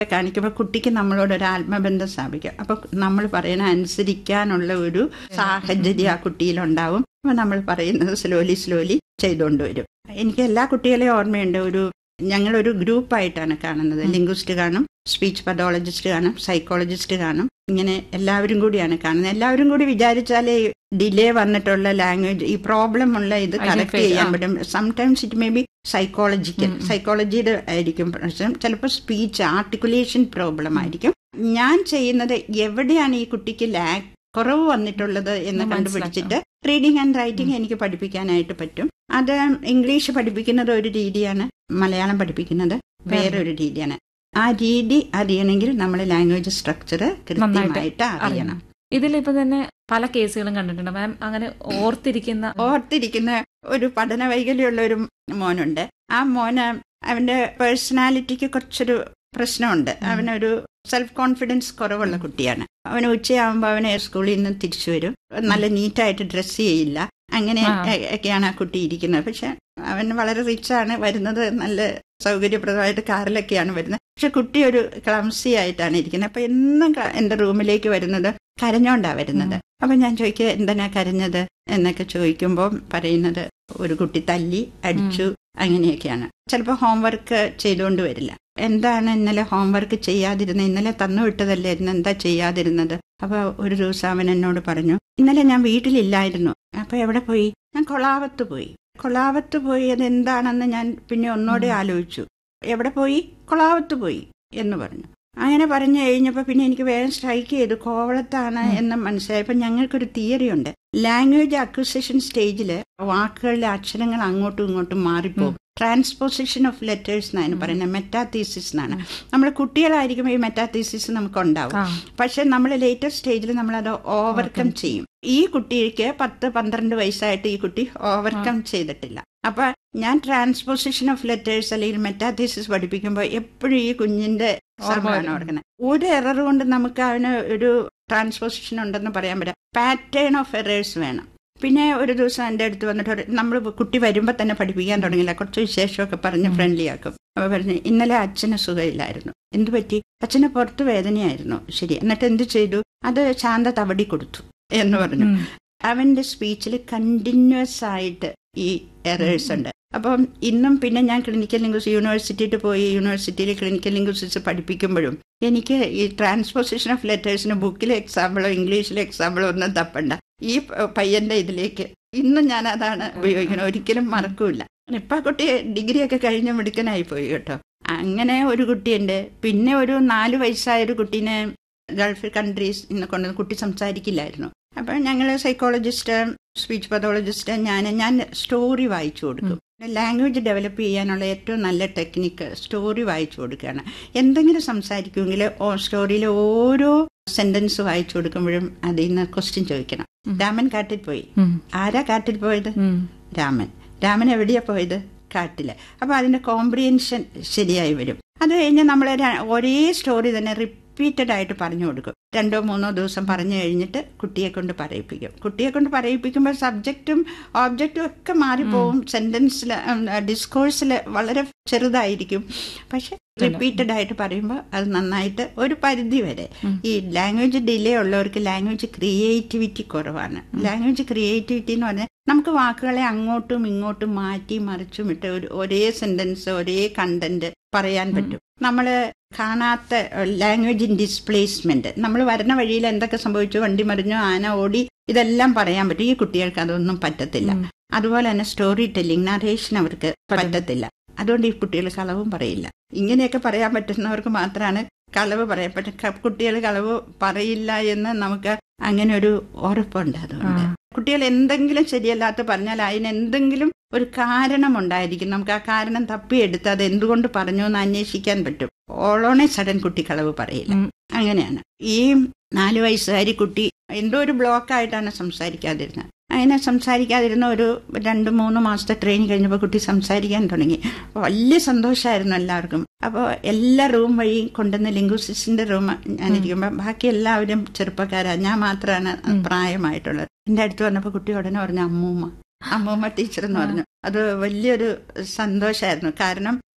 കാണിക്കുമ്പോൾ കുട്ടിക്ക് നമ്മളോട് ഒരു ആത്മബന്ധം സ്ഥാപിക്കും അപ്പൊ നമ്മൾ പറയുന്ന അനുസരിക്കാനുള്ള ഒരു സാഹചര്യം ആ കുട്ടിയിലുണ്ടാവും അപ്പൊ നമ്മൾ പറയുന്നത് സ്ലോലി സ്ലോലി ചെയ്തുകൊണ്ട് വരും എനിക്ക് എല്ലാ കുട്ടികളെയും ഓർമ്മയുണ്ട് ഒരു ഞങ്ങളൊരു ഗ്രൂപ്പായിട്ടാണ് കാണുന്നത് ലിംഗ്വിസ്റ്റ് കാണും സ്പീച്ച് പതോളജിസ്റ്റ് കാണും സൈക്കോളജിസ്റ്റ് കാണും ഇങ്ങനെ എല്ലാവരും കൂടിയാണ് കാണുന്നത് എല്ലാവരും കൂടി വിചാരിച്ചാലേ ഡിലേ വന്നിട്ടുള്ള ലാംഗ്വേജ് ഈ പ്രോബ്ലം ഉള്ള ഇത് കറക്റ്റ് ചെയ്യാൻ പറ്റും sometimes it may be psychological സൈക്കോളജിയുടെ ആയിരിക്കും പ്രശ്നം ചിലപ്പോൾ സ്പീച്ച് ആർട്ടിക്കുലേഷൻ പ്രോബ്ലം ആയിരിക്കും ഞാൻ ചെയ്യുന്നത് എവിടെയാണ് ഈ കുട്ടിക്ക് ലാഗ് കുറവ് വന്നിട്ടുള്ളത് എന്ന് കണ്ടുപിടിച്ചിട്ട് റീഡിംഗ് ആൻഡ് റൈറ്റിംഗ് എനിക്ക് പഠിപ്പിക്കാനായിട്ട് പറ്റും അത് ഇംഗ്ലീഷ് പഠിപ്പിക്കുന്നത് ഒരു രീതിയാണ് മലയാളം പഠിപ്പിക്കുന്നത് വേറൊരു രീതിയാണ് ആ രീതി അറിയണമെങ്കിൽ നമ്മൾ ലാംഗ്വേജ് സ്ട്രക്ചർ കൃത്യമായിട്ട് അറിയണം ഇതിലിപ്പോ തന്നെ പല കേസുകളും കണ്ടിട്ടുണ്ട് മാം അങ്ങനെ ഓർത്തിരിക്കുന്ന ഓർത്തിരിക്കുന്ന ഒരു പഠന വൈകല്യമുള്ള ഒരു മോനുണ്ട് ആ മോന് അവന്റെ പേഴ്സണാലിറ്റിക്ക് കുറച്ചൊരു പ്രശ്നമുണ്ട് അവനൊരു സെൽഫ് കോൺഫിഡൻസ് കുറവുള്ള കുട്ടിയാണ് അവന് ഉച്ചയാകുമ്പോൾ അവന് സ്കൂളിൽ നിന്ന് തിരിച്ചു വരും നല്ല നീറ്റായിട്ട് ഡ്രസ്സ് ചെയ്യില്ല അങ്ങനെ ഒക്കെയാണ് ആ കുട്ടി ഇരിക്കുന്നത് പക്ഷെ അവൻ വളരെ റിച്ചാണ് വരുന്നത് നല്ല സൗകര്യപ്രദമായിട്ട് കാറിലൊക്കെയാണ് വരുന്നത് പക്ഷെ കുട്ടി ഒരു ക്ലംസി ആയിട്ടാണ് ഇരിക്കുന്നത് അപ്പൊ എന്നും എന്റെ റൂമിലേക്ക് വരുന്നത് കരഞ്ഞോണ്ടാ വരുന്നത് അപ്പൊ ഞാൻ ചോദിക്കുക എന്തിനാ കരഞ്ഞത് എന്നൊക്കെ ചോദിക്കുമ്പോൾ പറയുന്നത് ഒരു കുട്ടി തല്ലി അടിച്ചു അങ്ങനെയൊക്കെയാണ് ചിലപ്പോൾ ഹോംവർക്ക് ചെയ്തുകൊണ്ട് വരില്ല എന്താണ് ഇന്നലെ ഹോംവർക്ക് ചെയ്യാതിരുന്നത് ഇന്നലെ തന്നു വിട്ടതല്ലേ ഇന്ന് എന്താ ചെയ്യാതിരുന്നത് അപ്പൊ ഒരു ദിവസം അവൻ എന്നോട് പറഞ്ഞു ഇന്നലെ ഞാൻ വീട്ടിലില്ലായിരുന്നു അപ്പൊ എവിടെ പോയി ഞാൻ കൊളാവത്ത് പോയി കൊളാവത്ത് പോയി അത് എന്താണെന്ന് ഞാൻ പിന്നെ ഒന്നോടെ ആലോചിച്ചു എവിടെ പോയി കൊളാവത്ത് പോയി എന്ന് പറഞ്ഞു അങ്ങനെ പറഞ്ഞു കഴിഞ്ഞപ്പോൾ പിന്നെ എനിക്ക് വേഗം സ്ട്രൈക്ക് ചെയ്തു കോവളത്താണ് എന്ന് മനസ്സിലായപ്പോൾ ഞങ്ങൾക്കൊരു തിയറി ഉണ്ട് ലാംഗ്വേജ് അക്വിസിഷൻ സ്റ്റേജിൽ വാക്കുകളിലെ അക്ഷരങ്ങൾ അങ്ങോട്ടും ഇങ്ങോട്ടും മാറിപ്പോകും ട്രാൻസ്പോസിഷൻ ഓഫ് ലെറ്റേഴ്സ് എന്നാണ് പറയുന്നത് മെറ്റാതീസിസ് എന്നാണ് നമ്മൾ കുട്ടികളായിരിക്കുമ്പോൾ ഈ മെറ്റാതീസിസ് നമുക്ക് ഉണ്ടാവും പക്ഷെ നമ്മൾ ലേറ്റസ്റ്റ് സ്റ്റേജിൽ നമ്മൾ അത് ഓവർകം ചെയ്യും ഈ കുട്ടിക്ക് പത്ത് പന്ത്രണ്ട് വയസ്സായിട്ട് ഈ കുട്ടി ഓവർകം ചെയ്തിട്ടില്ല അപ്പൊ ഞാൻ ട്രാൻസ്പോസിഷൻ ഓഫ് ലെറ്റേഴ്സ് അല്ലെങ്കിൽ മെറ്റാതീസിസ് പഠിപ്പിക്കുമ്പോൾ എപ്പോഴും ഈ കുഞ്ഞിന്റെ ഓർമ്മയാണ് ഓർക്കുന്നത് ഒരു എറർ കൊണ്ട് നമുക്ക് അവന് ഒരു ട്രാൻസ്പോസിഷൻ ഉണ്ടെന്ന് പറയാൻ പറ്റാം പാറ്റേൺ ഓഫ് എറേഴ്സ് വേണം പിന്നെ ഒരു ദിവസം എൻ്റെ അടുത്ത് വന്നിട്ട് നമ്മൾ കുട്ടി വരുമ്പോൾ തന്നെ പഠിപ്പിക്കാൻ തുടങ്ങില്ല കുറച്ച് വിശേഷമൊക്കെ പറഞ്ഞ് ഫ്രണ്ട്ലി ആക്കും അപ്പോൾ പറഞ്ഞു ഇന്നലെ അച്ഛന് സുഖമില്ലായിരുന്നു എന്തു പറ്റി അച്ഛന് പുറത്ത് വേദനയായിരുന്നു ശരി എന്നിട്ട് എന്ത് ചെയ്തു അത് ശാന്ത തവടി കൊടുത്തു എന്ന് പറഞ്ഞു അവന്റെ സ്പീച്ചിൽ കണ്ടിന്യൂസ് ആയിട്ട് ഈ എറേഴ്സ് ഉണ്ട് അപ്പം ഇന്നും പിന്നെ ഞാൻ ക്ലിനിക്കൽ ലിംഗ്വിസ്റ്റ് യൂണിവേഴ്സിറ്റിയിൽ പോയി യൂണിവേഴ്സിറ്റിയിൽ ക്ലിനിക്കൽ ലിംഗ്വിസ്റ്റിക്സ് പഠിപ്പിക്കുമ്പോഴും എനിക്ക് ഈ ട്രാൻസ്പോസിഷൻ ഓഫ് ലെറ്റേഴ്സിന് ബുക്കിലെ എക്സാമ്പിളോ ഇംഗ്ലീഷിലെ എക്സാമ്പിളോ ഒന്നും തപ്പണ്ട ഈ പയ്യന്റെ ഇതിലേക്ക് ഇന്നും ഞാൻ അതാണ് ഉപയോഗിക്കുന്നത് ഒരിക്കലും മറക്കൂല ഇപ്പൊ കുട്ടി ഡിഗ്രി ഒക്കെ കഴിഞ്ഞ മിടുക്കനായി പോയി കേട്ടോ അങ്ങനെ ഒരു കുട്ടിയുണ്ട് പിന്നെ ഒരു നാല് വയസ്സായ ഒരു കുട്ടീനെ ഗൾഫ് കൺട്രീസ് ഇന്ന് കൊണ്ട് കുട്ടി സംസാരിക്കില്ലായിരുന്നു അപ്പൊ ഞങ്ങൾ സൈക്കോളജിസ്റ്റ് സ്പീച്ച് പതോളജിസ്റ്റ് ഞാൻ ഞാൻ സ്റ്റോറി വായിച്ചു കൊടുക്കും ലാംഗ്വേജ് ഡെവലപ്പ് ചെയ്യാനുള്ള ഏറ്റവും നല്ല ടെക്നിക്ക് സ്റ്റോറി വായിച്ചു കൊടുക്കുകയാണ് എന്തെങ്കിലും സംസാരിക്കുമെങ്കിൽ സ്റ്റോറിയിലെ ഓരോ സെന്റൻസ് വായിച്ചു കൊടുക്കുമ്പോഴും അതിൽ നിന്ന് ക്വസ്റ്റ്യൻ ചോദിക്കണം രാമൻ കാട്ടിൽ പോയി ആരാ കാട്ടിൽ പോയത് രാമൻ രാമൻ എവിടെയാ പോയത് കാട്ടില് അപ്പൊ അതിന്റെ കോംപ്രിയൻഷൻ ശരിയായി വരും അത് കഴിഞ്ഞ് നമ്മൾ ഒരേ സ്റ്റോറി തന്നെ റിപ്പീറ്റഡ് ആയിട്ട് പറഞ്ഞു കൊടുക്കും രണ്ടോ മൂന്നോ ദിവസം പറഞ്ഞു കഴിഞ്ഞിട്ട് കുട്ടിയെ കൊണ്ട് പറയിപ്പിക്കും കുട്ടിയെ കൊണ്ട് പറയിപ്പിക്കുമ്പോൾ സബ്ജക്റ്റും ഓബ്ജക്റ്റും ഒക്കെ മാറിപ്പോവും സെന്റൻസിൽ ഡിസ്കോഴ്സിൽ വളരെ ചെറുതായിരിക്കും പക്ഷെ റിപ്പീറ്റഡ് ആയിട്ട് പറയുമ്പോൾ അത് നന്നായിട്ട് ഒരു പരിധി വരെ ഈ ലാംഗ്വേജ് ഡിലേ ഉള്ളവർക്ക് ലാംഗ്വേജ് ക്രിയേറ്റിവിറ്റി കുറവാണ് ലാംഗ്വേജ് ക്രിയേറ്റിവിറ്റി എന്ന് പറഞ്ഞാൽ നമുക്ക് വാക്കുകളെ അങ്ങോട്ടും ഇങ്ങോട്ടും മാറ്റി മറിച്ചും ഇട്ട് ഒരു ഒരേ സെന്റൻസ് ഒരേ കണ്ടന്റ് പറയാൻ പറ്റും നമ്മൾ കാണാത്ത ലാംഗ്വേജ് ഇൻ ഡിസ്പ്ലേസ്മെന്റ് നമ്മൾ വരുന്ന വഴിയിൽ എന്തൊക്കെ സംഭവിച്ചു വണ്ടി മറിഞ്ഞു ആന ഓടി ഇതെല്ലാം പറയാൻ പറ്റും ഈ കുട്ടികൾക്ക് അതൊന്നും പറ്റത്തില്ല അതുപോലെ തന്നെ സ്റ്റോറി ടെല്ലിംഗ് നറേഷൻ അവർക്ക് പറ്റത്തില്ല അതുകൊണ്ട് ഈ കുട്ടികൾ കളവും പറയില്ല ഇങ്ങനെയൊക്കെ പറയാൻ പറ്റുന്നവർക്ക് മാത്രമാണ് കളവ് പറയാൻ പറ്റും കുട്ടികൾ കളവ് പറയില്ല എന്ന് നമുക്ക് അങ്ങനെ ഒരു ഉറപ്പുണ്ട് അതുകൊണ്ട് കുട്ടികൾ എന്തെങ്കിലും ശരിയല്ലാത്ത പറഞ്ഞാൽ അതിന് എന്തെങ്കിലും ഒരു കാരണം ഉണ്ടായിരിക്കും നമുക്ക് ആ കാരണം തപ്പിയെടുത്ത് അത് എന്തുകൊണ്ട് പറഞ്ഞു എന്ന് അന്വേഷിക്കാൻ പറ്റും ഓളോണെ സഡൻ കുട്ടി കളവ് പറയില്ല അങ്ങനെയാണ് ഈ നാല് വയസ്സുകാരി കുട്ടി എന്തോ ഒരു ബ്ലോക്ക് ആയിട്ടാണ് സംസാരിക്കാതിരുന്നത് അങ്ങനെ സംസാരിക്കാതിരുന്ന ഒരു രണ്ട് മൂന്ന് മാസത്തെ ട്രെയിനിങ് കഴിഞ്ഞപ്പോൾ കുട്ടി സംസാരിക്കാൻ തുടങ്ങി വലിയ സന്തോഷമായിരുന്നു എല്ലാവർക്കും അപ്പോൾ എല്ലാ റൂം വഴി കൊണ്ടുവന്ന ലിംഗ്വിസ്റ്റിക്സിന്റെ റൂം ഞാനിരിക്കുമ്പോൾ ബാക്കി എല്ലാവരും ചെറുപ്പക്കാരാണ് ഞാൻ മാത്രമാണ് പ്രായമായിട്ടുള്ളത് എൻ്റെ അടുത്ത് വന്നപ്പോൾ കുട്ടി ഉടനെ പറഞ്ഞു അമ്മൂമ്മ അമ്മൂമ്മ ടീച്ചർ എന്ന് പറഞ്ഞു അത് വലിയൊരു സന്തോഷമായിരുന്നു കാരണം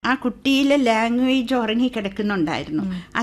ആ കുട്ടിയിലെ ലാംഗ്വേജ് ഉറങ്ങി കിടക്കുന്നുണ്ടായിരുന്നു